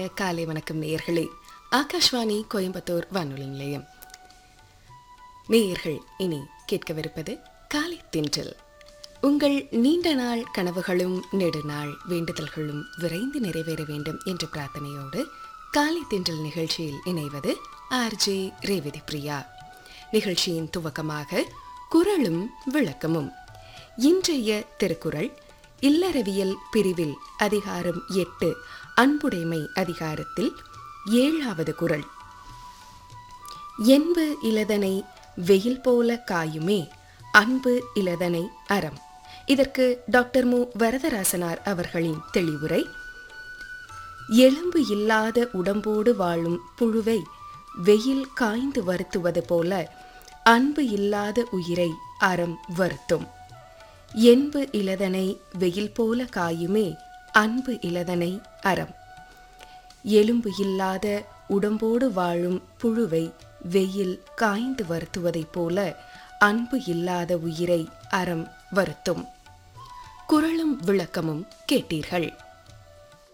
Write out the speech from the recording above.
காலை வணக்கம் நேயர்களே ஆகாஷ்வாணி கோயம்புத்தூர் வானொலி நிலையம் நேயர்கள் இனி கேட்கவிருப்பது காலை தின்றல் உங்கள் நீண்ட நாள் கனவுகளும் நெடுநாள் வேண்டுதல்களும் விரைந்து நிறைவேற வேண்டும் என்ற பிரார்த்தனையோடு காலை தின்றல் நிகழ்ச்சியில் இணைவது ஆர்ஜே ரேவதி பிரியா நிகழ்ச்சியின் துவக்கமாக குரலும் விளக்கமும் இன்றைய திருக்குறள் இல்லறவியல் பிரிவில் அதிகாரம் எட்டு அன்புடைமை அதிகாரத்தில் ஏழாவது குறள் என்பு இலதனை வெயில் போல காயுமே அன்பு இலதனை அறம் இதற்கு டாக்டர் மு வரதராசனார் அவர்களின் தெளிவுரை எலும்பு இல்லாத உடம்போடு வாழும் புழுவை வெயில் காய்ந்து வருத்துவது போல அன்பு இல்லாத உயிரை அறம் வருத்தும் என்பு இலதனை வெயில் போல காயுமே அன்பு இலதனை அறம் எலும்பு இல்லாத உடம்போடு வாழும் புழுவை வெயில் காய்ந்து வருத்துவதைப் போல அன்பு இல்லாத உயிரை அறம் வருத்தும் குரலும் விளக்கமும் கேட்டீர்கள்